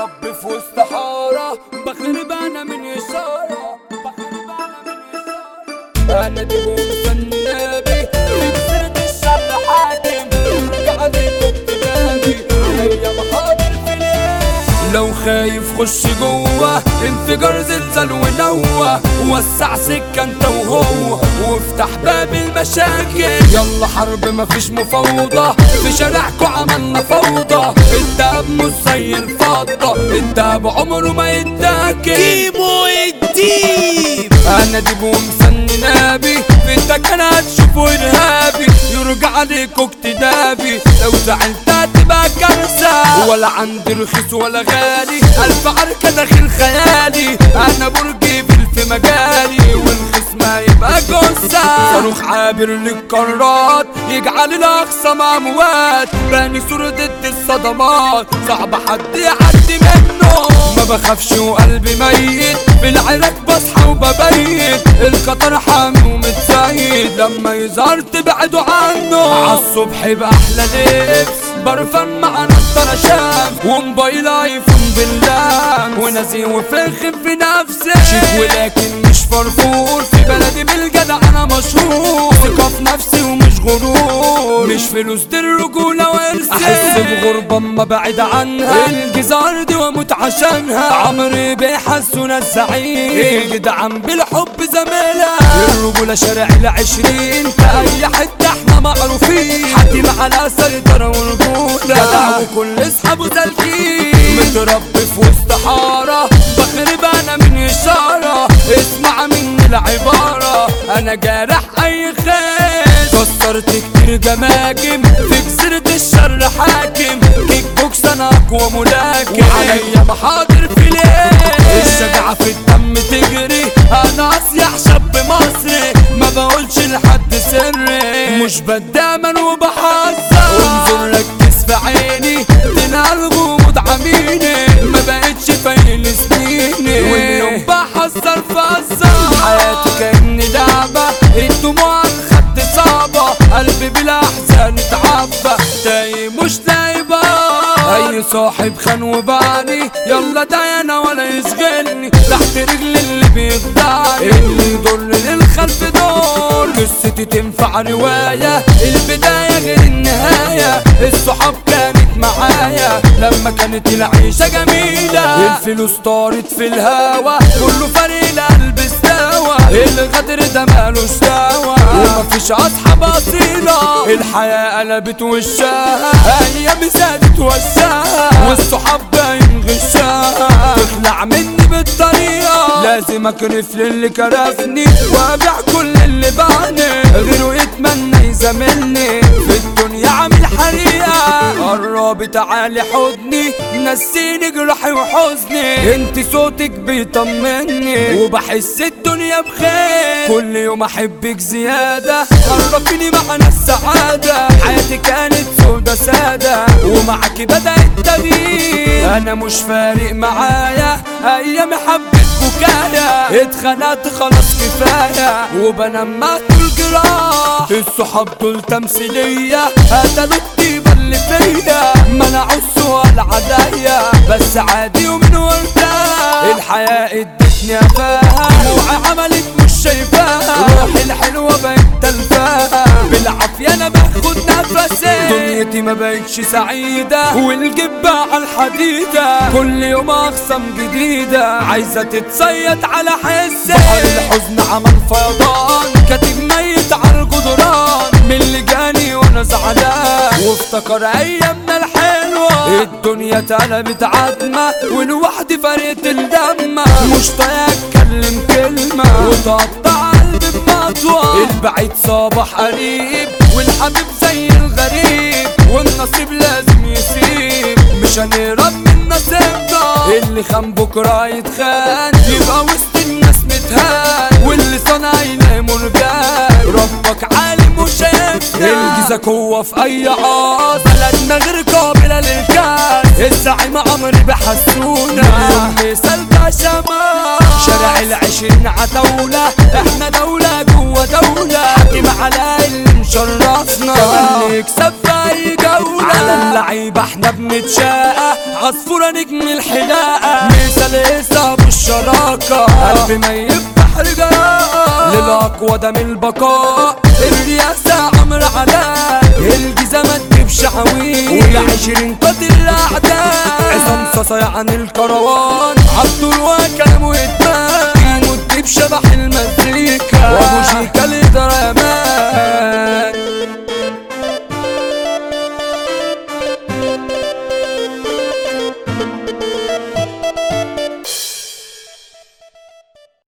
متربي في وسط حارة بخرب انا من اشارة بخرب انا من اشارة انا دي ومستني نبي بكسرة الشر حاكم قاعد قدامي عليا محاضر في ليه لو خايف خش جوه انفجار زلزال ونوه وسع سكه انت وهو وافتح باب المشاكل يلا حرب مفيش مفاوضه في شارعكوا عملنا فوضى الدهب مش زي الفضه الدهب عمره ما يتاكل كيمو الديب انا ديب ومسني نابي في الدكان هتشوفوا ارهابي يرجع عليكوا اكتدابي لو زعلت هتبقى كارثة ولا عندي رخيص ولا غالي الف عركة داخل خيالي انا برجي في مجالي والخصم هيبقى جثة صاروخ عابر للقارات يجعل الاقصى مع موات باني صورة ضد الصدمات صعب حد يعدي منه ما بخافش وقلبي ميت في العراك بصحى وببيت القطر حامي ومتسيد لما يظهر تبعدوا عنه عالصبح بأحلى لبس برفان مع نضارة شمس وموبايل ايفون بالله ونازي وفخم في نفسي شيك ولكن مش فرفور في بلدي بالجدع انا مشهور ثقة في نفسي ومش غرور مش فلوس دي الرجولة وارثي احس بغربة اما بعيد عنها الجزار دي واموت عشانها عمري بيحسونا الزعيم جدعان بالحب زميلها الرجولة شارع العشرين في اي حتة احنا معروفين حاتم على سيطرة ورجولة جدع وكل اصحابه سالكين متربي في وسط حارة بخرب انا من اشارة اسمع مني العبارة انا جارح اي خير كسرت كتير جماجم في جزيرة الشر حاكم كيك بوكس انا اقوى ملاكم وعليا محاضر في ليه الشجاعة في الدم تجري انا اصيح شاب مصري ما بقولش لحد سري مش بدامن وبحذر انظر ركز في عيني تنال غموض عميني ما بقتش فايل سنيني واليوم بحذر فزر حياتي كأني لعبة الدموع خد صعبة قلبي بلا احزان اتعبى تايه مش لايبة اي صاحب خان وبعني يلا ده انا ولا يشغلني تحت رجل اللي بيخدعني اللي يضر للخلف دور قصتي تنفع رواية البداية غير النهاية الصحاب كانت معايا لما كانت العيشة جميلة الفلوس طارت في الهوا كله فرق القلب استوى الغدر ده مالوش دعوة ومفيش اصحاب اصيلة الحياة قلبت وشها ايام زادت وشها والصحاب باين غشها تخلع مني بالطريقة لازم اكرف للي كرفني وابيع كل اللي بعني غيره يتمنى يزاملني في الدنيا عامل حريقة قرب تعالي حضني نسيني جرحي وحزني انت صوتك بيطمني وبحس الدنيا بخير كل يوم احبك زيادة قربيني معنا السعادة حياتي كانت سودة سادة ومعك بدأ التغيير انا مش فارق معايا ايام حبة بكايا اتخنقت خلاص كفاية وبنام ماتوا الجراح الصحاب دول تمثيلية قتلوا الطيبة اللي فيا منعوا السؤال عليا بس عادي ومن وقتها الحياة ادتني افاها دموعي عملت مش شايفاها روحي الحلوة بقت تلفاها بالعافية انا باخد نفسي دنيتي ما بقتش سعيدة والجبة على الحديدة كل يوم اخصم جديدة عايزة تتصيد على حسي بحر الحزن عمل فيضان كاتب ميت على الجدران من اللي جاني وانا زعلان وافتكر ايامنا الحلوة الدنيا اتقلبت عتمة والوحدي فرقت الدمة مش طايق اتكلم كلمة وتقطع قلبي بمطوة البعيد صباح قريب والحبيب زي الغريب والنصيب لازم يسيب مش هنهرب من نصيبنا اللي خان بكرة يتخان يبقى وسط الناس متهان واللي صنع ينام مرجان ربك عالم وشايفنا الجيزك هو في اي عاص بلدنا غير قابلة للكاس الزعيم عمري بحسونا اليوم مثال ده شمال شارع العشرين عتاولة احنا دولة جوه دولة حاكم على اللي مشرفنا اللي يكسب في اي جولة على اللعيبة احنا بنتشاقى عصفورة نجم الحلاقة مثال صعب الشراكة قلبي ما يفتح رجاء للأقوى ده من البقاء الرياسة عمرو علاء الجيزة ما تجيبش عويل والعشرين قاتل الأعداء عصام صاصا عن الكروان عبد وكلامه يتبان يموت بشبح المزيكا وابو شيكا اللي درى يا مان